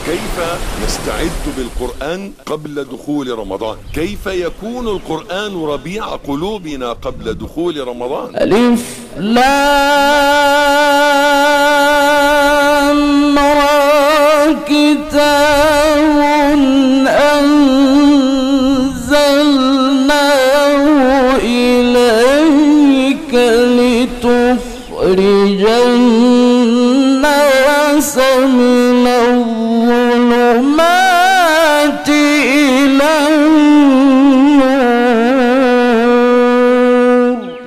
كيف نستعد بالقرآن قبل دخول رمضان كيف يكون القرآن ربيع قلوبنا قبل دخول رمضان ألف لام را كتاب أنزلناه إليك لتخرج الناس من الظلمات إلى النور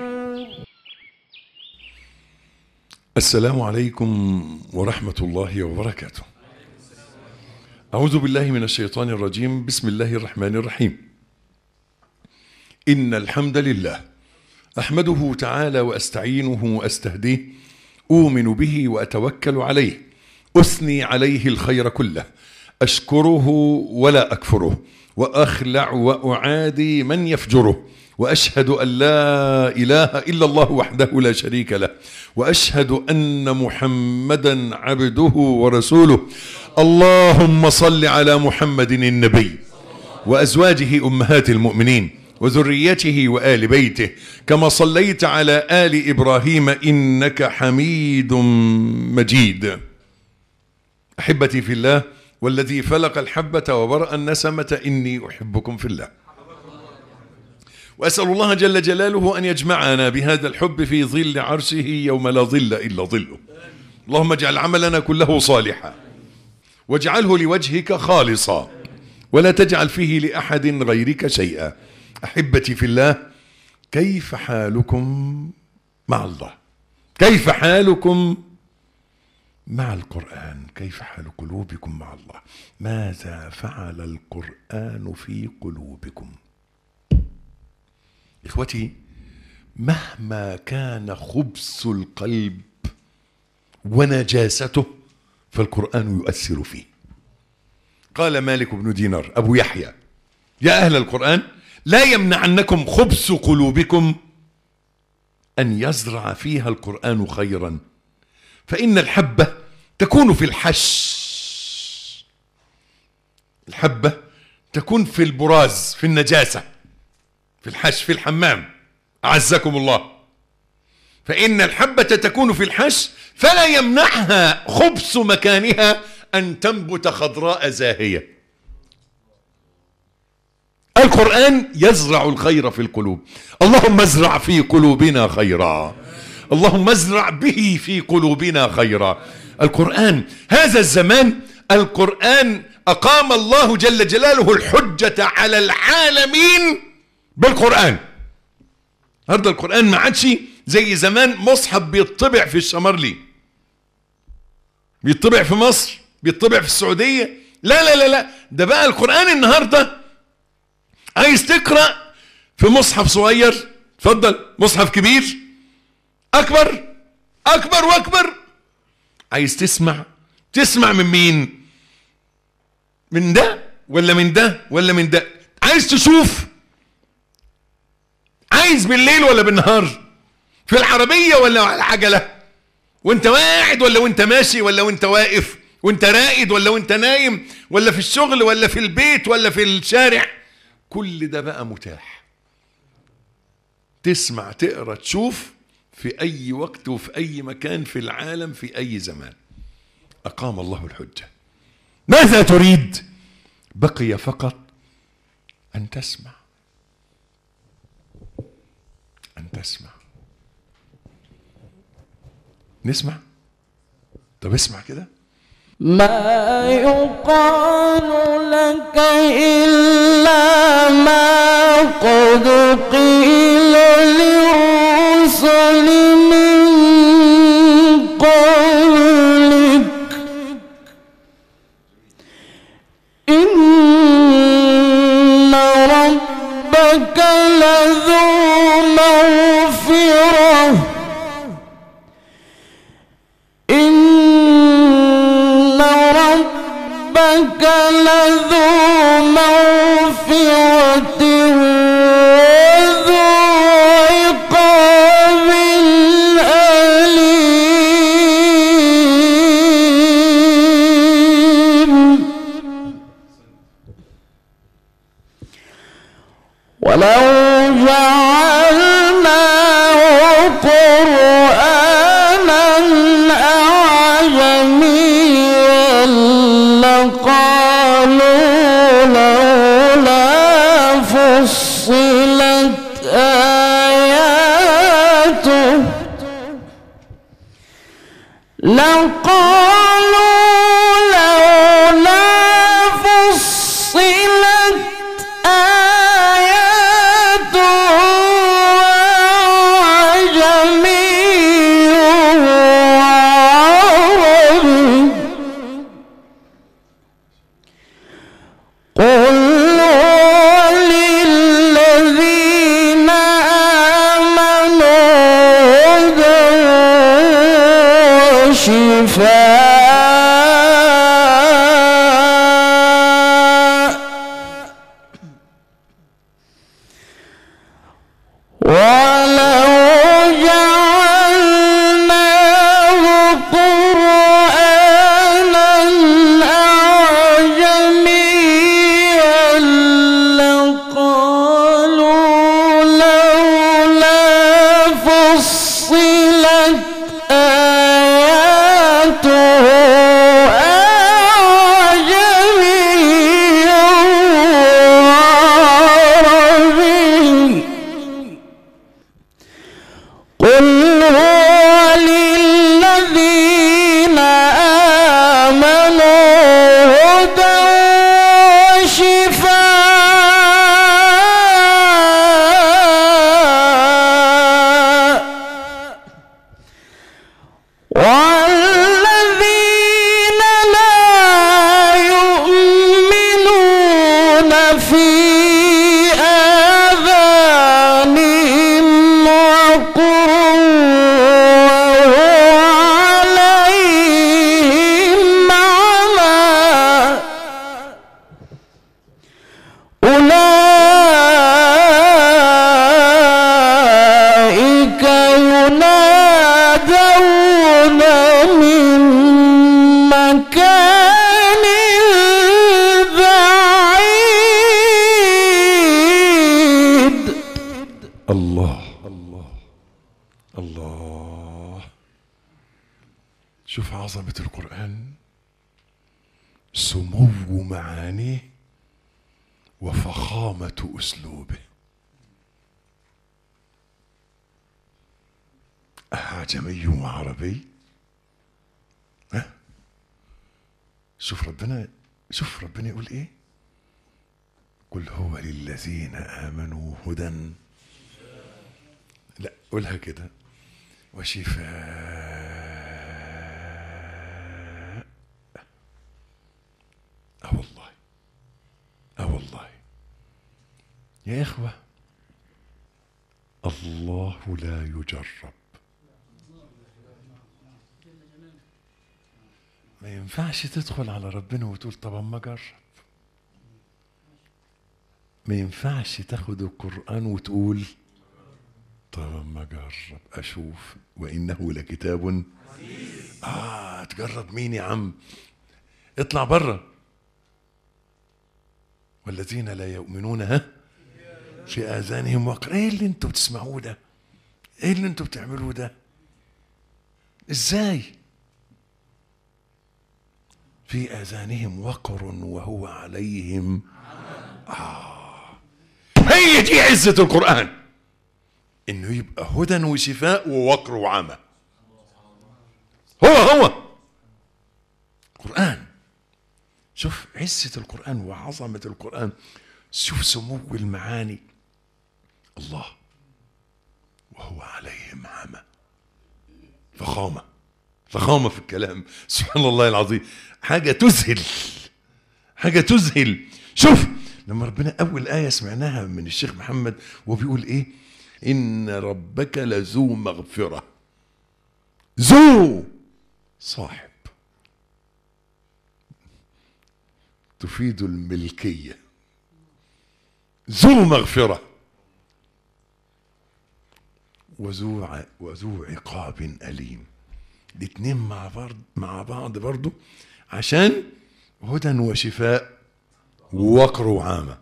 السلام عليكم ورحمة الله وبركاته أعوذ بالله من الشيطان الرجيم بسم الله الرحمن الرحيم إن الحمد لله أحمده تعالى وأستعينه وأستهديه أؤمن به وأتوكل عليه أثني عليه الخير كله أشكره ولا أكفره وأخلع وأعادي من يفجره واشهد ان لا اله الا الله وحده لا شريك له واشهد ان محمدا عبده ورسوله اللهم صل على محمد النبي وازواجه امهات المؤمنين وذريته وال بيته كما صليت على ال ابراهيم انك حميد مجيد احبتي في الله والذي فلق الحبه وبرا النسمه اني احبكم في الله وأسأل الله جل جلاله أن يجمعنا بهذا الحب في ظل عرشه يوم لا ظل إلا ظله اللهم اجعل عملنا كله صالحا واجعله لوجهك خالصا ولا تجعل فيه لأحد غيرك شيئا أحبتي في الله كيف حالكم مع الله كيف حالكم مع القرآن كيف حال قلوبكم مع الله ماذا فعل القرآن في قلوبكم إخوتي مهما كان خبث القلب ونجاسته فالقرآن يؤثر فيه قال مالك بن دينار أبو يحيى يا أهل القرآن لا يمنعنكم خبث قلوبكم أن يزرع فيها القرآن خيرا فإن الحبة تكون في الحش الحبة تكون في البراز في النجاسة في الحش في الحمام أعزكم الله فإن الحبة تكون في الحش فلا يمنعها خبث مكانها أن تنبت خضراء زاهية القرآن يزرع الخير في القلوب اللهم ازرع في قلوبنا خيرا اللهم ازرع به في قلوبنا خيرا القرآن هذا الزمان القرآن أقام الله جل جلاله الحجة على العالمين بالقرآن النهارده القرآن ما عادش زي زمان مصحف بيطبع في الشمرلي بيطبع في مصر بيطبع في السعودية لا لا لا لا ده بقى القرآن النهارده عايز تقرأ في مصحف صغير اتفضل مصحف كبير أكبر أكبر وأكبر عايز تسمع تسمع من مين من ده ولا من ده ولا من ده عايز تشوف عايز بالليل ولا بالنهار في العربية ولا على العجلة وانت قاعد ولا وانت ماشي ولا وانت واقف وانت راقد ولا وانت نايم ولا في الشغل ولا في البيت ولا في الشارع كل ده بقى متاح تسمع تقرا تشوف في اي وقت وفي اي مكان في العالم في اي زمان اقام الله الحجه ماذا تريد بقي فقط ان تسمع أن تسمع نسمع طب اسمع كده ما يقال لك إلا ما قد قيل للرسل من قبلك إن ربك لذو مغفرة إن ربك لذو مغفرة وذو عقاب أليم لقالوا لولا فصلت آياته وعجمي وعربي قل هو للذين آمنوا هدى وشفاء ولو جعلناه قرآنا أعجميا لقالوا لولا فصلت آياته أعجمي وعربي قل هو للذين آمنوا هدى وشفاء والذين لا يؤمنون في آذانهم وقر وهو عليهم عمى أولئك ينادون من مكان بعيد الله الله الله شوف عظمة القرآن سمو معانيه وفخامة أسلوبه أعجمي وعربي ها شوف ربنا شوف ربنا يقول ايه قل هو للذين آمنوا هدى لا قولها كده وشفاء اه والله اه والله يا إخوة الله لا يجرب ما ينفعش تدخل على ربنا وتقول طب اما اجرب ما ينفعش تاخد القرآن وتقول طب اما اجرب اشوف وانه لكتاب اه تجرب مين يا عم اطلع بره والذين لا يؤمنون ها في اذانهم وقر ايه اللي انتوا بتسمعوه ده ايه اللي انتوا بتعملوه ده ازاي في اذانهم وقر وهو عليهم آه. هي دي عزه القران انه يبقى هدى وشفاء ووقر وعمى هو هو قرآن شوف عزة القرآن وعظمة القرآن شوف سمو المعاني الله وهو عليهم عمى فخامة فخامة في الكلام سبحان الله العظيم حاجة تذهل حاجة تذهل شوف لما ربنا أول آية سمعناها من الشيخ محمد وبيقول إيه إن ربك لذو مغفرة ذو صاحب تفيد الملكية ذو مغفرة وذو ع- وذو عقاب أليم الاتنين مع بعض مع بعض برضو عشان هدى وشفاء ووقر وعامة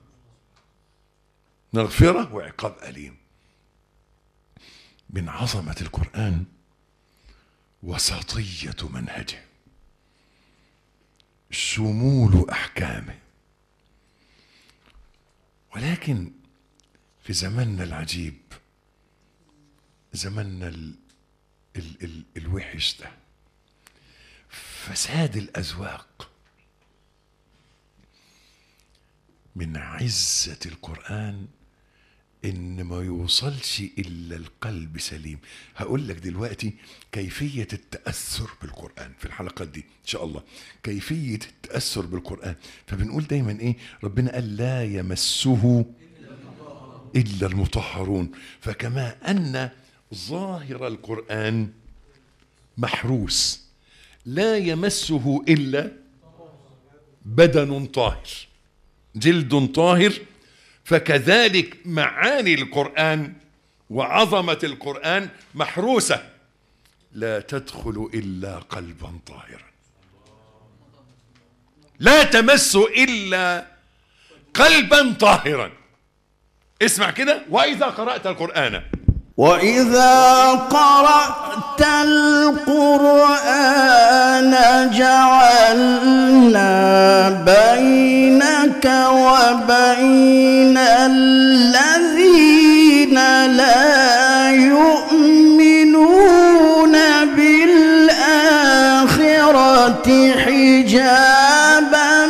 مغفرة وعقاب أليم من عظمة القرآن وسطية منهجه شمول أحكامه ولكن في زماننا العجيب زماننا ال ال ال الوحش ده فساد الأذواق من عزة القرآن إن ما يوصلش إلا القلب سليم هقول لك دلوقتي كيفية التأثر بالقرآن في الحلقات دي إن شاء الله كيفية التأثر بالقرآن فبنقول دايما إيه ربنا قال لا يمسه إلا المطهرون فكما أن ظاهر القرآن محروس لا يمسه إلا بدن طاهر جلد طاهر فكذلك معاني القرآن وعظمة القرآن محروسة لا تدخل إلا قلبا طاهرا لا تمس إلا قلبا طاهرا اسمع كده وإذا قرأت القرآن وإذا قرأت القرآن جعلنا بينك وبين الذين لا يؤمنون بالآخرة حجابا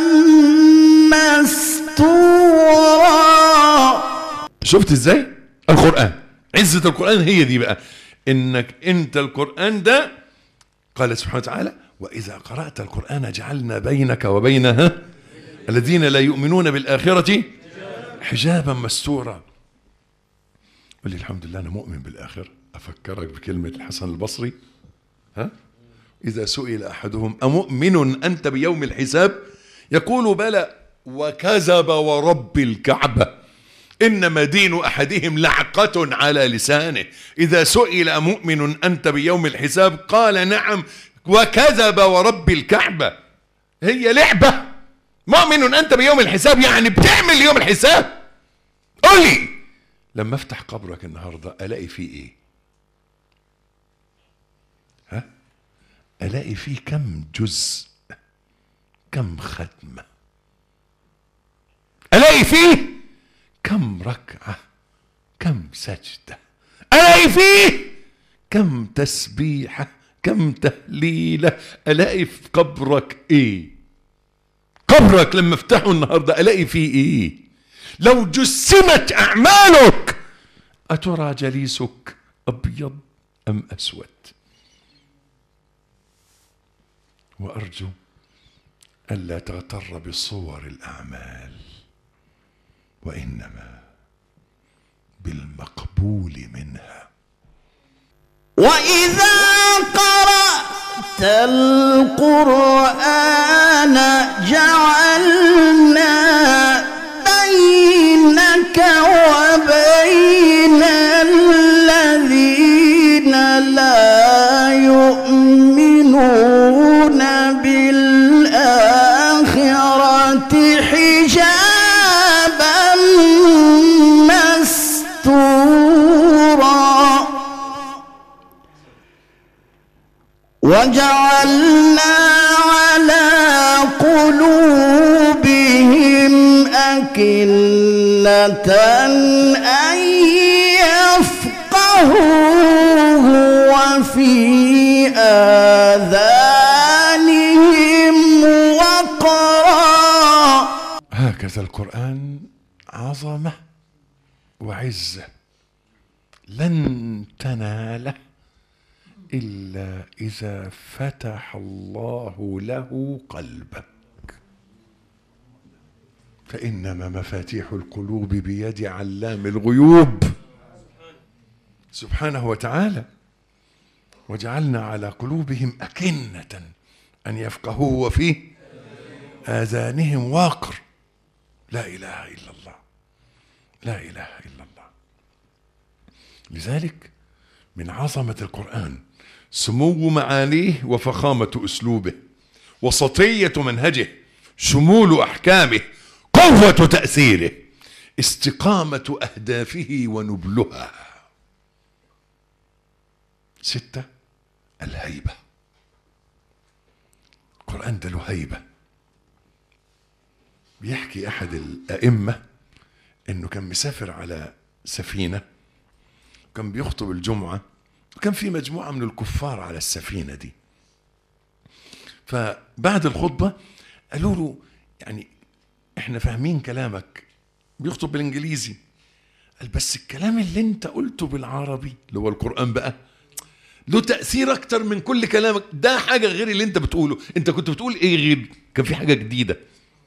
مستورا شفت ازاي القرآن عزة القرآن هي دي بقى انك انت القرآن ده قال سبحانه وتعالى وإذا قرأت القرآن جعلنا بينك وبينها الذين لا يؤمنون بالآخرة حجابا مستورا قل لي الحمد لله أنا مؤمن بالآخرة أفكرك بكلمة الحسن البصري ها إذا سئل أحدهم أمؤمن أنت بيوم الحساب يقول بلى وكذب ورب الكعبة إنما دين أحدهم لعقة على لسانه إذا سئل أمؤمن أنت بيوم الحساب قال نعم وكذب ورب الكعبة هي لعبة مؤمن أنت بيوم الحساب يعني بتعمل يوم الحساب قل لي لما افتح قبرك النهاردة ألاقي فيه إيه ها ألاقي فيه كم جزء كم ختمة ألاقي فيه كم ركعة كم سجدة ألاقي فيه كم تسبيحة كم تهليلة ألاقي في قبرك إيه قبرك لما افتحه النهاردة ألاقي فيه إيه لو جسمت أعمالك أترى جليسك أبيض أم أسود وأرجو ألا تغتر بصور الأعمال وإنما بالمقبول منها وإذا قرأت القرآن جعلنا بينك وبين الذين لا يؤمنون بالآخرة حجابا مستورا وجعلنا على قلوبهم أكنة أن يفقهوه وفي آذانهم وقرا هكذا القرآن عظمة وعزة لن تناله إلا إذا فتح الله له قلبك فإنما مفاتيح القلوب بيد علام الغيوب سبحانه وتعالى وجعلنا على قلوبهم أكنة أن يفقهوه وفيه آذانهم واقر لا إله إلا الله لا إله إلا الله لذلك من عظمة القرآن سمو معانيه وفخامة أسلوبه وسطية منهجه شمول أحكامه قوة تأثيره استقامة أهدافه ونبلها ستة الهيبة القرآن ده له هيبة بيحكي أحد الأئمة إنه كان مسافر على سفينة كان بيخطب الجمعة وكان في مجموعة من الكفار على السفينة دي فبعد الخطبة قالوا له يعني احنا فاهمين كلامك بيخطب بالانجليزي قال بس الكلام اللي انت قلته بالعربي اللي هو القرآن بقى له تأثير أكتر من كل كلامك ده حاجة غير اللي أنت بتقوله أنت كنت بتقول إيه غير كان في حاجة جديدة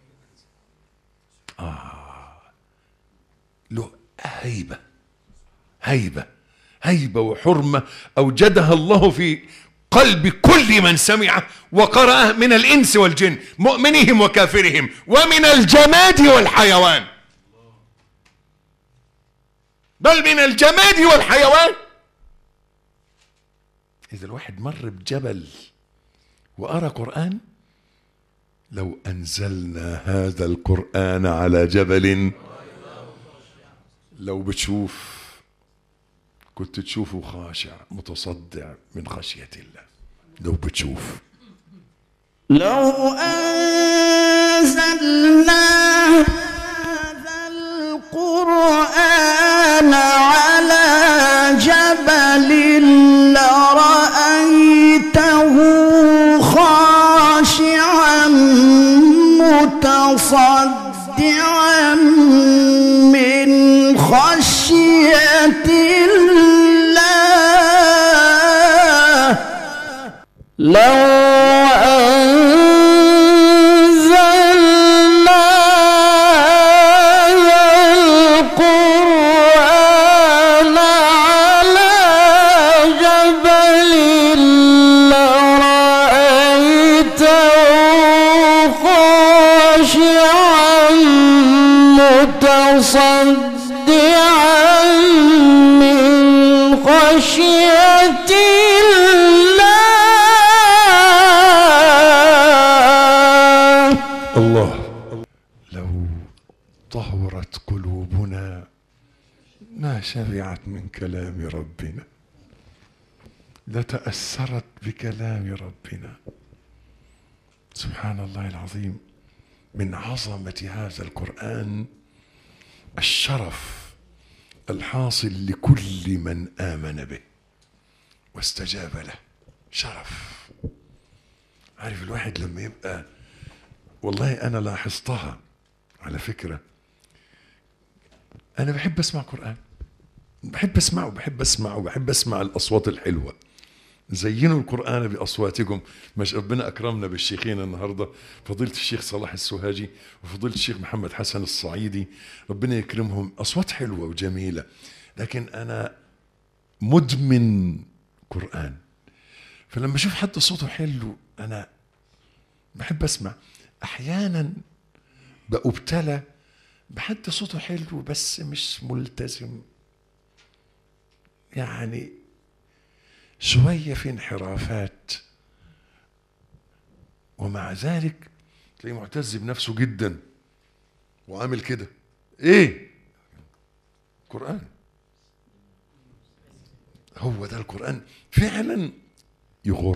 آه له هيبة هيبة هيبة وحرمة أوجدها الله في قلب كل من سمع وقرأه من الإنس والجن مؤمنهم وكافرهم ومن الجماد والحيوان بل من الجماد والحيوان إذا الواحد مر بجبل وأرى قرآن لو أنزلنا هذا القرآن على جبل لو بتشوف كنت تشوفه خاشع متصدع من خشية الله لو بتشوف لو أنزلنا هذا القرآن على جبل لرأيته خاشعا متصدعا من خشية الله لو أنزلنا هذا القرآن على جبل لرأيته خاشعا متصدعا من خشية الله الله لو طهرت قلوبنا ما شبعت من كلام ربنا لتأثرت بكلام ربنا سبحان الله العظيم من عظمة هذا القرآن الشرف الحاصل لكل من آمن به واستجاب له شرف عارف الواحد لما يبقى والله انا لاحظتها على فكره انا بحب اسمع قران بحب اسمعه بحب اسمعه بحب اسمع الاصوات الحلوه زينوا القران باصواتكم مش ربنا اكرمنا بالشيخين النهارده فضيله الشيخ صلاح السوهاجي وفضيله الشيخ محمد حسن الصعيدي ربنا يكرمهم اصوات حلوه وجميله لكن انا مدمن قران فلما اشوف حد صوته حلو انا بحب اسمع احيانا بأبتلى بحد صوته حلو بس مش ملتزم يعني شوية في انحرافات ومع ذلك تلاقيه معتز بنفسه جدا وعامل كده ايه قرآن هو ده القرآن فعلا يغر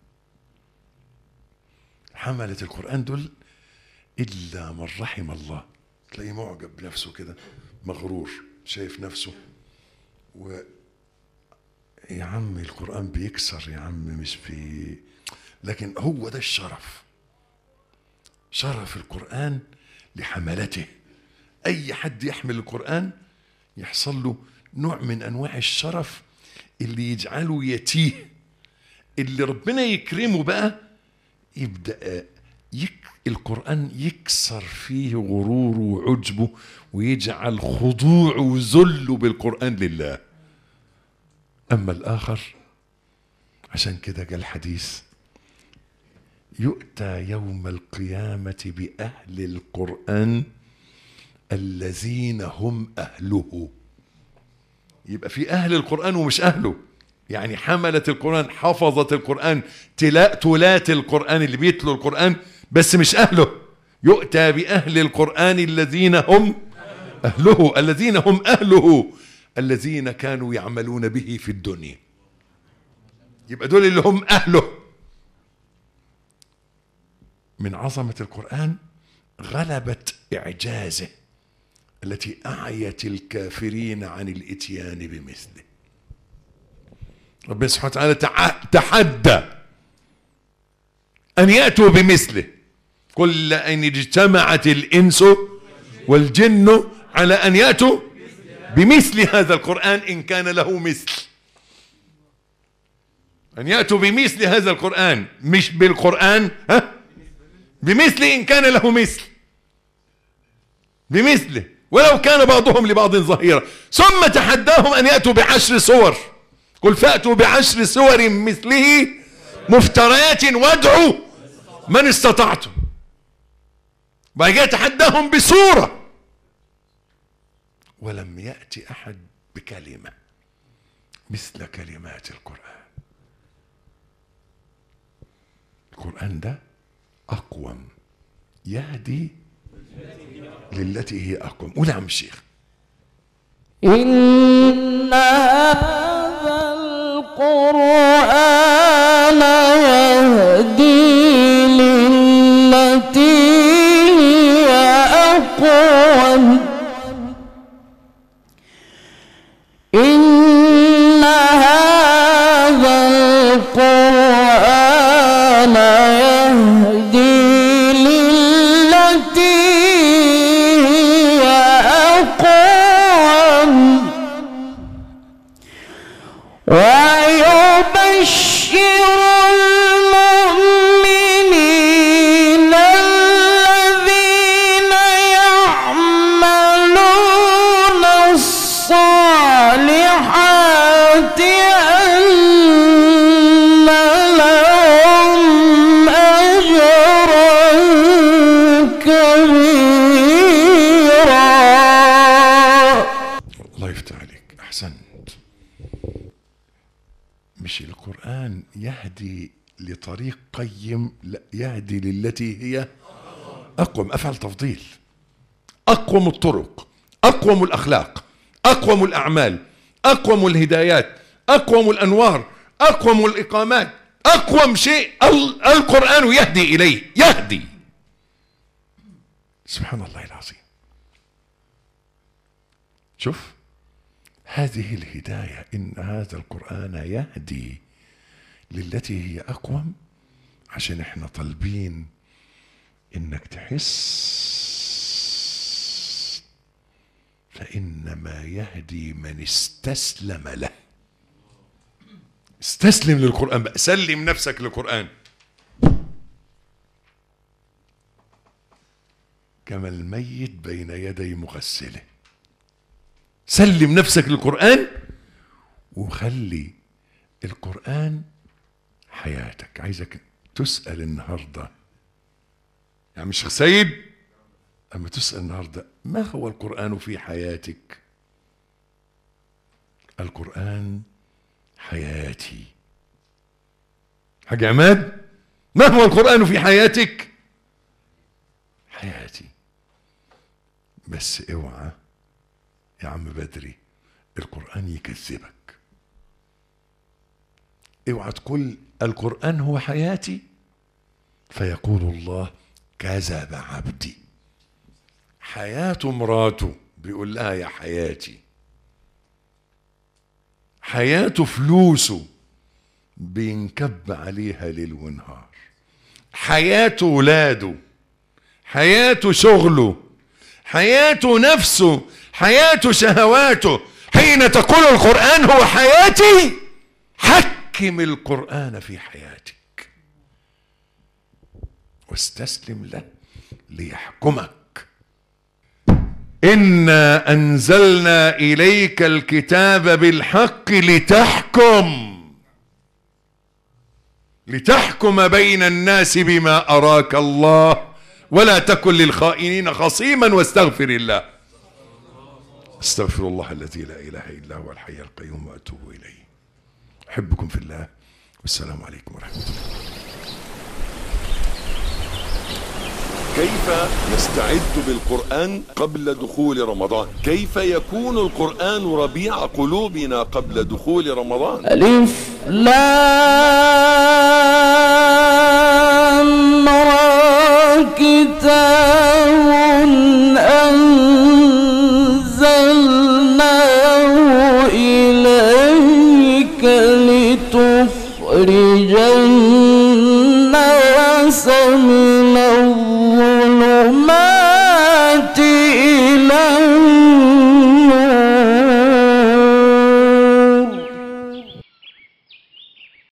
حملة القرآن دول إلا من رحم الله تلاقيه معجب بنفسه كده مغرور شايف نفسه و يا عم القرآن بيكسر يا عم مش بي لكن هو ده الشرف شرف القرآن لحملته أي حد يحمل القرآن يحصل له نوع من أنواع الشرف اللي يجعله يتيه اللي ربنا يكرمه بقى يبدأ يك القرآن يكسر فيه غروره وعجبه ويجعل خضوعه وذله بالقرآن لله أما الآخر عشان كده قال الحديث يؤتى يوم القيامة بأهل القرآن الذين هم أهله يبقى في أهل القرآن ومش أهله يعني حملة القرآن حفظت القرآن تلا تلاة القرآن اللي بيتلوا القرآن بس مش أهله يؤتى بأهل القرآن الذين هم أهله الذين هم أهله الذين كانوا يعملون به في الدنيا يبقى دول اللي هم أهله من عظمة القرآن غلبت إعجازه التي أعيت الكافرين عن الإتيان بمثله ربنا سبحانه وتعالى تع- تحدى أن يأتوا بمثله قل أن اجتمعت الإنس والجن على أن يأتوا بمثل هذا القرآن إن كان له مثل أن يأتوا بمثل هذا القرآن مش بالقرآن ها بمثل إن كان له مثل بمثله ولو كان بعضهم لبعض ظهيرا ثم تحداهم أن يأتوا بعشر صور قل فأتوا بعشر صور مثله مفتريات وادعوا من استطعتم بعد كده تحداهم بصورة ولم يأتي أحد بكلمة مثل كلمات القرآن القرآن ده أقوم يهدي للتي هي أقوم قول يا عم الشيخ إن هذا القرآن يهدي للتي هي أقوم إن هذا القرآن يهدي للتي هي أقوم ويبشر المؤمنين الذين يعملون الصالحات أن لهم أجرا كبيرا الله يفتح عليك أحسنت مش القرآن يهدي لطريق قيم لا يهدي للتي هي أقوم أفعل تفضيل أقوم الطرق أقوم الأخلاق أقوم الأعمال أقوم الهدايات أقوم الأنوار أقوم الإقامات أقوم شيء ال- القرآن يهدي إليه يهدي سبحان الله العظيم شوف هذه الهداية إن هذا القرآن يهدي للتي هي أقوم عشان احنا طالبين إنك تحس فإنما يهدي من استسلم له استسلم للقرآن بقى سلم نفسك للقرآن كما الميت بين يدي مغسله سلم نفسك للقرآن وخلي القرآن حياتك عايزك تسأل النهاردة يا عم الشيخ سيد أما تسأل النهاردة ما هو القرآن في حياتك القرآن حياتي حاج عماد ما هو القرآن في حياتك حياتي بس اوعى يا عم بدري القرآن يكذبك اوعى تقول القرآن هو حياتي فيقول الله كذب عبدي حياة مراته بيقول لها يا حياتي حياة فلوسه بينكب عليها ليل ونهار حياة ولاده حياة شغله حياة نفسه حياة شهواته حين تقول القرآن هو حياتي حكم القرآن في حياتك واستسلم له ليحكمك إنا أنزلنا إليك الكتاب بالحق لتحكم لتحكم بين الناس بما أراك الله ولا تكن للخائنين خصيما واستغفر الله استغفر الله الذي لا إله إلا هو الحي القيوم وأتوب إليه أحبكم في الله والسلام عليكم ورحمة الله كيف نستعد بالقرآن قبل دخول رمضان كيف يكون القرآن ربيع قلوبنا قبل دخول رمضان ألف لام را كتاب